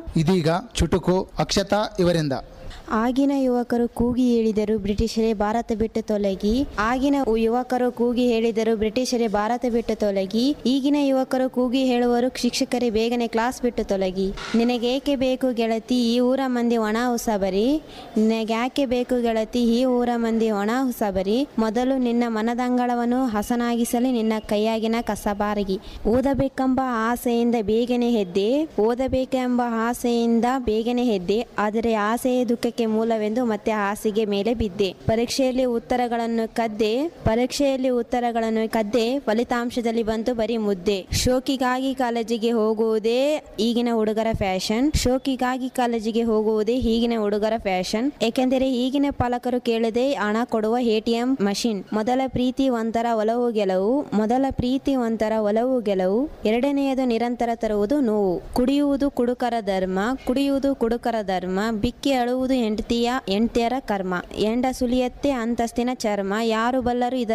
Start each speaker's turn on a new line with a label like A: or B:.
A: ಇದೀಗ ಚುಟುಕು ಅಕ್ಷತಾ ಇವರಿಂದ
B: ಆಗಿನ ಯುವಕರು ಕೂಗಿ ಹೇಳಿದರು ಬ್ರಿಟಿಷರೇ ಭಾರತ ಬಿಟ್ಟು ತೊಲಗಿ ಆಗಿನ ಯುವಕರು ಕೂಗಿ ಹೇಳಿದರು ಬ್ರಿಟಿಷರೇ ಭಾರತ ಬಿಟ್ಟು ತೊಲಗಿ ಈಗಿನ ಯುವಕರು ಕೂಗಿ ಹೇಳುವರು ಶಿಕ್ಷಕರೇ ಬೇಗನೆ ಕ್ಲಾಸ್ ಬಿಟ್ಟು ತೊಲಗಿ ನಿನಗೇಕೆ ಬೇಕು ಗೆಳತಿ ಈ ಊರ ಮಂದಿ ಒಣ ಹುಸಬರಿ ನಿನಗ್ಯಾಕೆ ಬೇಕು ಗೆಳತಿ ಈ ಊರ ಮಂದಿ ಒಣ ಹುಸಬರಿ ಮೊದಲು ನಿನ್ನ ಮನದಂಗಳವನ್ನು ಹಸನಾಗಿಸಲಿ ನಿನ್ನ ಕೈಯಾಗಿನ ಕಸಬಾರಗಿ ಓದಬೇಕೆಂಬ ಆಸೆಯಿಂದ ಬೇಗನೆ ಹೆದ್ದೆ ಓದಬೇಕೆಂಬ ಆಸೆಯಿಂದ ಬೇಗನೆ ಹೆದ್ದೆ ಆದರೆ ಆಸೆಯ ದುಃಖಕ್ಕೆ ಮೂಲವೆಂದು ಮತ್ತೆ ಹಾಸಿಗೆ ಮೇಲೆ ಬಿದ್ದೆ ಪರೀಕ್ಷೆಯಲ್ಲಿ ಉತ್ತರಗಳನ್ನು ಕದ್ದೆ ಪರೀಕ್ಷೆಯಲ್ಲಿ ಉತ್ತರಗಳನ್ನು ಕದ್ದೆ ಫಲಿತಾಂಶದಲ್ಲಿ ಬಂತು ಬರೀ ಮುದ್ದೆ ಶೋಕಿಗಾಗಿ ಕಾಲೇಜಿಗೆ ಹೋಗುವುದೇ ಈಗಿನ ಹುಡುಗರ ಫ್ಯಾಷನ್ ಶೋಕಿಗಾಗಿ ಕಾಲೇಜಿಗೆ ಹೋಗುವುದೇ ಈಗಿನ ಹುಡುಗರ ಫ್ಯಾಷನ್ ಏಕೆಂದರೆ ಈಗಿನ ಪಾಲಕರು ಕೇಳದೆ ಹಣ ಕೊಡುವ ಎಟಿಎಂ ಮಷಿನ್ ಮೊದಲ ಪ್ರೀತಿ ಒಂಥರ ಒಲವು ಗೆಲುವು ಮೊದಲ ಪ್ರೀತಿ ಒಂಥರ ಒಲವು ಗೆಲುವು ಎರಡನೆಯದು ನಿರಂತರ ತರುವುದು ನೋವು ಕುಡಿಯುವುದು ಕುಡುಕರ ಧರ್ಮ ಕುಡಿಯುವುದು ಕುಡುಕರ ಧರ್ಮ ಬಿಕ್ಕಿ ಅಳುವುದು ಹೆಂಡತಿಯ ಹೆಂಡತಿಯರ ಕರ್ಮ ಎಂಡ ಸುಲಿಯತ್ತೆ ಅಂತಸ್ತಿನ ಚರ್ಮ ಯಾರು ಬಲ್ಲರು ಇದರ